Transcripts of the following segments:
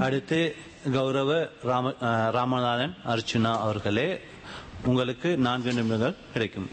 அடுத்து கௌரவ ராம அஹ், ராமநாதன் அர்ச்சுனா அவர்களே உங்களுக்கு நான்கு நிமிடங்கள் கிடைக்கும்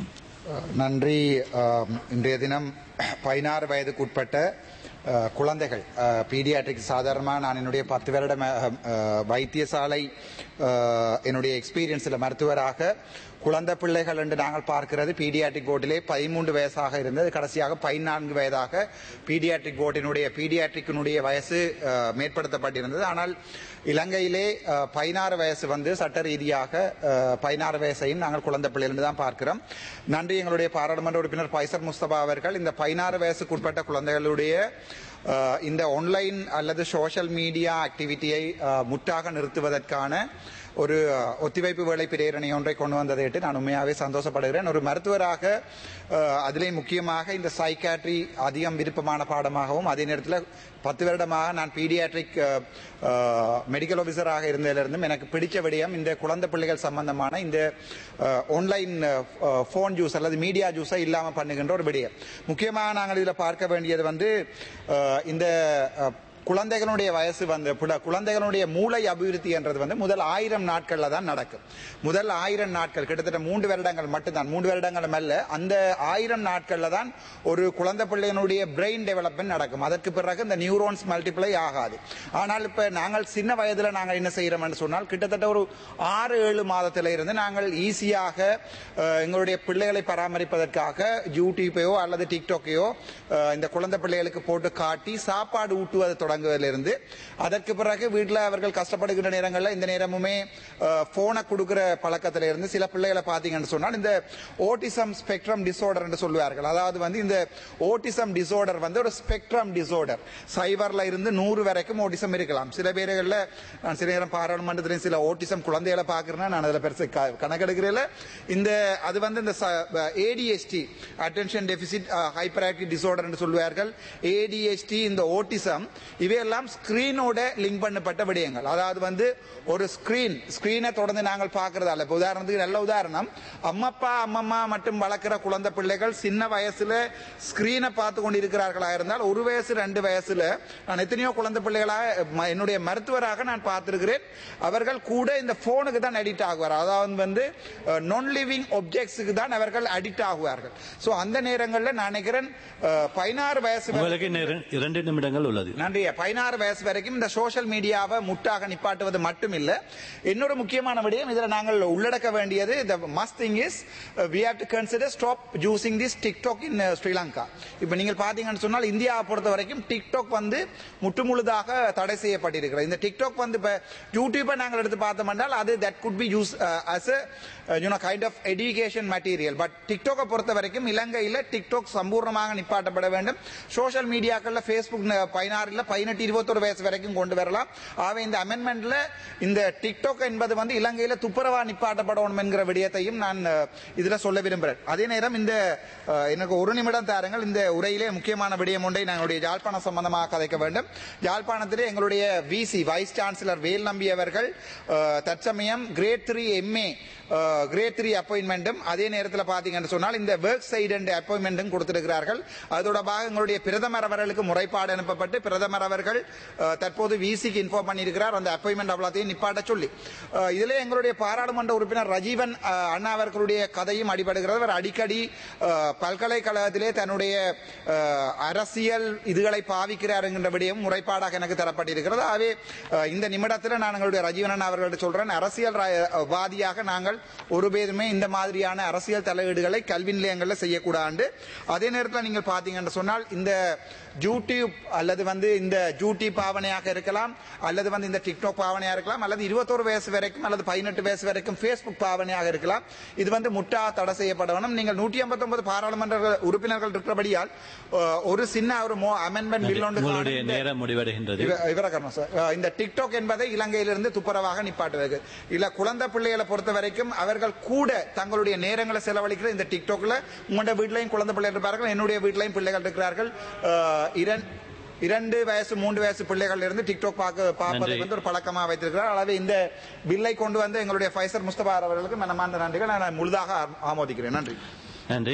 நன்றி ஆம், இன்றைய தினம் பதினாறு வயதுக்குட்பட்ட அஹ், குழந்தைகள் பீடியாட்ரிக் சாதாரணமாக நான் என்னுடைய பத்து வருட ம- அஹ், வைத்தியசாலை அஹ், என்னுடைய எக்ஸ்பீரியன்ஸில் மருத்துவராக குழந்தை பிள்ளைகள் என்று நாங்கள் பார்க்கிறது பீடியாட்ரிக் போர்டிலே பதிமூன்று வயசாக இருந்தது கடைசியாக பதினான்கு வயதாக பீடியாட்ரிக் போர்டினுடைய பீடியாட்ரிக்கினுடைய வயசு அஹ், மேற்படுத்தப்பட்டிருந்தது ஆனால் இலங்கையிலே அஹ், பதினாறு வயசு வந்து சட்ட ரீதியாக அஹ், பதினாறு வயசையும் நாங்கள் குழந்தை பிள்ளைகள் என்று தான் பார்க்கிறோம் நன்றி எங்களுடைய பாராளுமன்ற உறுப்பினர் பைசர் முஸ்தபா அவர்கள் இந்த பதினாறு வயசுக்குட்பட்ட குழந்தைகளுடைய அஹ், இந்த ஆன்லைன் அல்லது சோஷியல் மீடியா ஆக்டிவிட்டியை அஹ், முற்றாக நிறுத்துவதற்கான ஒரு அஹ், ஒத்திவைப்பு வேலை பிரேரணை ஒன்றை கொண்டு வந்ததை இட்டு நான் உண்மையாகவே சந்தோஷப்படுகிறேன் ஒரு மருத்துவராக அஹ், அதிலே முக்கியமாக இந்த சைக்காட்ரி அதிகம் விருப்பமான பாடமாகவும் அதே நேரத்தில் பத்து வருடமாக நான் பீடியாட்ரிக் மெடிக்கல் ஆஃபீஸராக இருந்ததிலிருந்தும் எனக்கு பிடிச்ச விடயம் இந்த குழந்தை பிள்ளைகள் சம்பந்தமான இந்த ஆன்லைன் ஃபோன் ஜூஸ் அல்லது மீடியா ஜூஸை இல்லாமல் பண்ணுகின்ற ஒரு விடயம் முக்கியமாக நாங்கள் இதில் பார்க்க வேண்டியது வந்து அஹ், இந்த அஹ், குழந்தைகளுடைய வயசு வந்து புல- குழந்தைகளுடைய மூளை அபிவிருத்தி என்றது வந்து முதல் ஆயிரம் நாட்கள்ல தான் நடக்கும் முதல் ஆயிரம் நாட்கள் கிட்டத்தட்ட மூன்று வருடங்கள் மட்டும்தான் மூன்று வருடங்கள் அல்ல அந்த ஆயிரம் நாட்கள்ல தான் ஒரு குழந்தை பிள்ளையினுடைய பிரெயின் டெவலப்மெண்ட் நடக்கும் அதற்கு பிறகு இந்த நியூரோன்ஸ் மல்டிப்ளை ஆகாது ஆனால் இப்ப நாங்கள் சின்ன வயதுல நாங்கள் என்ன செய்யறோம்னு சொன்னால் கிட்டத்தட்ட ஒரு ஆறு ஏழு மாதத்தில இருந்து நாங்கள் ஈஸியாக அஹ், எங்களுடைய பிள்ளைகளை பராமரிப்பதற்காக யூடியூப்பையோ அல்லது டிக்டாக்கையோ அஹ், இந்த குழந்தை பிள்ளைகளுக்கு போட்டு காட்டி சாப்பாடு ஊட்டுவது தொடங்குவதிலிருந்து அதற்கு பிறகு வீட்டில் அவர்கள் கஷ்டப்படுகின்ற நேரங்களில் இந்த நேரமுமே போனை கொடுக்கிற பழக்கத்தில இருந்து சில பிள்ளைகளை பார்த்தீங்கன்னு சொன்னால் இந்த ஓட்டிசம் ஸ்பெக்ட்ரம் டிசார்டர் என்று சொல்லுவார்கள் அதாவது வந்து இந்த ஓட்டிசம் டிசார்டர் வந்து ஒரு ஸ்பெக்ட்ரம் டிசார்டர் சைபர்ல இருந்து நூறு வரைக்கும் ஓட்டிசம் இருக்கலாம் சில பேர்களில் நான் சில நேரம் பாராளுமன்றத்திலையும் சில ஓட்டிசம் குழந்தைகளை பார்க்கிறேன் நான் அதில் பெருசு க- கணக்கெடுக்கிறேன் இந்த அது வந்து இந்த ADHD attention deficit hyperactive disorder என்று சொல்வார்கள் ஏடிஎஸ்டி இந்த ஓட்டிசம் இவையெல்லாம் ஸ்கிரீனோட லிங்க் பண்ணப்பட்ட விடயங்கள் அதாவது வந்து ஒரு ஸ்கிரீன் ஸ்கிரீனை தொடர்ந்து நாங்கள் பார்க்கறதால இப்போ உதாரணத்துக்கு நல்ல உதாரணம் அம்மப்பா அம்மம்மா மட்டும் வளர்க்கிற குழந்தை பிள்ளைகள் சின்ன வயசுல ஸ்கிரீனை பார்த்து கொண்டு இருக்கிறார்களா இருந்தால் ஒரு வயசு ரெண்டு வயசுல நான் எத்தனையோ குழந்தை பிள்ளைகளா ம- என்னுடைய மருத்துவராக நான் பார்த்திருக்கிறேன் அவர்கள் கூட இந்த போனுக்கு தான் அடிக்ட் ஆகுவார் அதாவது வந்து நான் லிவிங் ஒப்ஜெக்ட்ஸுக்கு தான் அவர்கள் அடிக்ட் ஆகுவார்கள் சோ அந்த நேரங்களில் நான் நினைக்கிறேன் அஹ், பதினாறு வயசு வரை- உங்களுக்கு இன்னும் இர- இரண்டு நிமிடங்கள் உள்ளது நன்றி பதினாறு வயசு வரைக்கும் இந்த சோஷியல் மீடியாவை முட்டாக நிப்பாட்டுவது மட்டும் இல்ல இன்னொரு முக்கியமான விடயம் இதுல நாங்கள் உள்ளடக்க வேண்டியது the must thing is uh, we have to consider stop using this TikTok in uh, Sri Lanka இப்ப நீங்கள் பாத்தீங்கன்னு சொன்னால் இந்தியாவை பொறுத்த வரைக்கும் டிக்டாக் வந்து முற்றுமுழுதாக தடை செய்யப்பட்டிருக்கிறது இந்த டிக்டாக் வந்து இப்ப யூடியூப்பை நாங்கள் எடுத்து பார்த்தோம் என்றால் அது that could be use as you know kind of education material but டிக்டாக்கை பொறுத்த வரைக்கும் இலங்கையில் டிக்டாக் சம்பூர்ணமாக நிப்பாட்டப்பட வேண்டும் சோஷியல் மீடியாக்கள்ல ஃபேஸ்புக் பதினாறுல பதினெட்டு இருபத்தொரு வயசு வரைக்கும் கொண்டு வரலாம் ஆகவே இந்த அமெண்ட்மெண்ட்ல இந்த டிக்டாக் என்பது வந்து இலங்கையில துப்புரவா நிப்பாட்டப்படணும் என்கிற விடயத்தையும் நான் அஹ், இதுல சொல்ல விரும்புகிறேன் அதே நேரம் இந்த அஹ், எனக்கு ஒரு நிமிடம் தாருங்கள் இந்த உரையிலே முக்கியமான விடயம் ஒன்றை நாங்களுடைய யாழ்ப்பாணம் சம்பந்தமாக கதைக்க வேண்டும் யாழ்ப்பாணத்திலே எங்களுடைய விசி வைஸ் சான்சலர் வேல் நம்பி அவர்கள் அஹ், தற்சமயம் grade three MA grade three அப்பாயின்மெண்ட்டும் அதே நேரத்தில் பார்த்தீங்கன்னு சொன்னால் இந்த ஒர்க் சைடு அண்ட் அப்பாயின்மெண்ட்டும் கொடுத்திருக்கிறார்கள் அது தொடர்பாக எங்களுடைய பிரதமர் அவர்களுக்கு முறைப்பாடு அனுப்பப்பட்டு பிரதமர் அவர்கள் அஹ், தற்போது விசிக்கு இன்ஃபார்ம் பண்ணியிருக்கிறார் அந்த அப்பாயின்மெண்ட் அவ்வளோத்தையும் நிப்பாட்ட சொல்லி அஹ், இதிலே எங்களுடைய பாராளுமன்ற உறுப்பினர் ரஜீவன் அஹ், அண்ணா அவர்களுடைய கதையும் அடிபடுகிறது அவர் அடிக்கடி அஹ், பல்கலைக்கழகத்திலே தன்னுடைய அஹ், அரசியல் இதுகளை பாவிக்கிறார் என்கின்ற விடயம் முறைப்பாடாக எனக்கு தரப்பட்டிருக்கிறது ஆகவே அஹ், இந்த நிமிடத்தில் நான் எங்களுடைய ரஜீவன் அண்ணா அவர்களிடம் சொல்றேன் அரசியல் ரா- வாதியாக நாங்கள் ஒரு பேருமே இந்த மாதிரியான அரசியல் தலையீடுகளை கல்வி நிலையங்களில் செய்யக்கூடாது அதே நேரத்தில் நீங்கள் பார்த்தீங்கன்னு சொன்னால் இந்த யூடியூப் அல்லது வந்து இந்த யூடியூப் பாவனையாக இருக்கலாம் அல்லது வந்து இந்த டிக்டாக் பாவனையாக இருக்கலாம் அல்லது இருபத்தோரு வயசு வரைக்கும் அல்லது பதினெட்டு வயசு வரைக்கும் ஃபேஸ்புக் பாவனையாக இருக்கலாம் இது வந்து முட்டா தடை செய்யப்பட வேணும் நீங்கள் நூற்றி ஐம்பத்தொன்பது பாராளுமன்ற உறுப்பினர்கள் இருக்கிறபடியால் அஹ், ஒரு சின்ன ஒரு அமெண்ட்மெண்ட் பில் ஒன்று உங்களுடைய காணும். நேரம் முடிவடைகின்றது இவ- இவரக்கரணம் சார் அஹ் இந்த டிக்டாக் என்பதை இலங்கையிலிருந்து துப்புரவாக நிப்பாட்டுவது இல்ல குழந்தை பிள்ளைகளை பொறுத்த வரைக்கும் அவர்கள் கூட தங்களுடைய நேரங்களை செலவழிக்கிற இந்த டிக்டாக்ல உங்களோட வீட்லயும் குழந்தை பிள்ளைகள் இருப்பார்கள் என்னுடைய வீட்லயும் பிள்ளைகள் இருக்கிறார்கள் அஹ் இரண்- இரண்டு வயசு மூன்று வயசு பிள்ளைகள் இருந்து டிக்டாக் பார்க்க பார்ப்பதை நன்றி. வந்து ஒரு பழக்கமா வைத்திருக்கிறார் எனவே இந்த பில்லை கொண்டு வந்து எங்களுடைய ஃபைசர் முஸ்தபா அவர்களுக்கு மனமார்ந்த நன்றிகள் நான் முழுதாக ஆமோதிக்கிறேன் நன்றி